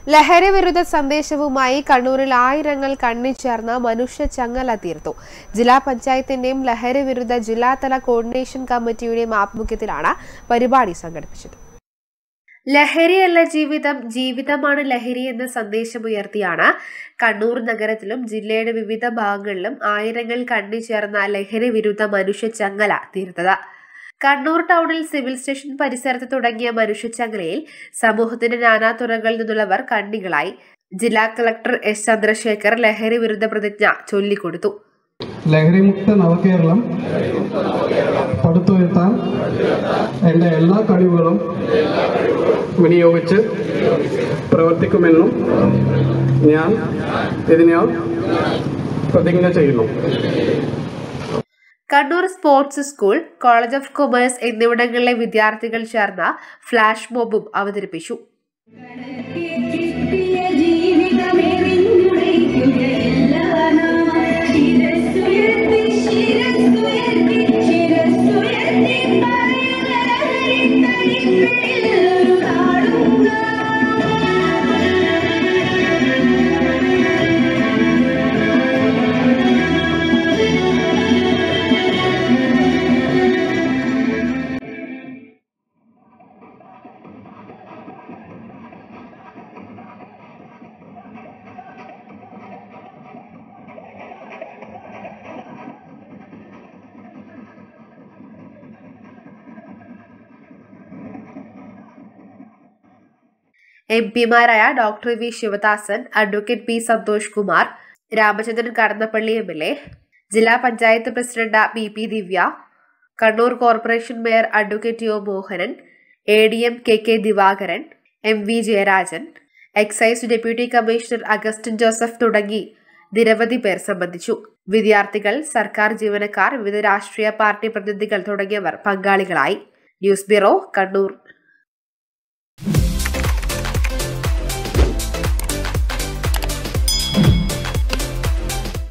ലഹരി വിരുദ്ധ സന്ദേശവുമായി കണ്ണൂരിൽ ആയിരങ്ങൾ കണ്ണിച്ചേർന്ന് മനുഷ്യ ചങ്ങല തീർത്തു ജില്ലാ പഞ്ചായത്തിന്റെയും ലഹരി വിരുദ്ധ ജില്ലാതല കോർഡിനേഷൻ കമ്മിറ്റിയുടെയും ആഭിമുഖ്യത്തിലാണ് പരിപാടി സംഘടിപ്പിച്ചത് ലഹരിയല്ല ജീവിതം ജീവിതമാണ് ലഹരി എന്ന സന്ദേശമുയർത്തിയാണ് കണ്ണൂർ നഗരത്തിലും ജില്ലയുടെ വിവിധ ഭാഗങ്ങളിലും ആയിരങ്ങൾ കണ്ണിച്ചേർന്ന ലഹരി വിരുദ്ധ മനുഷ്യ ചങ്ങല തീർത്തത് കണ്ണൂർ ടൗണിൽ സിവിൽ സ്റ്റേഷൻ പരിസരത്ത് തുടങ്ങിയ മനുഷ്യച്ചങ്ങലയിൽ സമൂഹത്തിന്റെ നാനാതുറകളിൽ നിന്നുള്ളവർ കണ്ണികളായി ജില്ലാ കളക്ടർ എസ് ചന്ദ്രശേഖർ ലഹരി വിരുദ്ധ പ്രതിജ്ഞ ചൊല്ലിക്കൊടുത്തു ലഹരിമുക്ത നവകേരളം പടുത്തുയർത്താൻ എൻ്റെ എല്ലാ കഴിവുകളും വിനിയോഗിച്ച് പ്രവർത്തിക്കുമെന്നും ഞാൻ ഇതിനാൽ പ്രതിജ്ഞ ചെയ്യുന്നു Kannur sports school college of commerce എന്നിവിടങ്ങളിലെ വിദ്യാർത്ഥികൾ ചേർന്ന ഫ്ലാഷ് മോബും അവതരിപ്പിച്ചു കിട്ടിയ ജീവിതമെറിഞ്ഞുടയ്ക്കുകയല്ല നാം. ശിരസ്സുയർത്തി, ശിരസ്സുയർത്തി, ശിരസ്സുയർത്തി പറയുക ലഹരിത്തടിപ്പിൽ ഒരു നാടും എം പിമാരായ doctor V Sivadasan advocate P Santhosh Kumar Ramachandran Kadannappally M L A ജില്ലാ panchayat president P P Divya Kannur corporation mayor advocate O Mohanan A D M K K Divakaran M V Jayarajan excise deputy commissioner Augustine Joseph തുടങ്ങി നിരവധി പേർ സംബന്ധിച്ചു വിദ്യാർത്ഥികൾ സർക്കാർ ജീവനക്കാർ വിവിധ രാഷ്ട്രീയ പാർട്ടി പ്രതിനിധികൾ തുടങ്ങിയവർ പങ്കാളികളായി ന്യൂസ് ബ്യൂറോ കണ്ണൂർ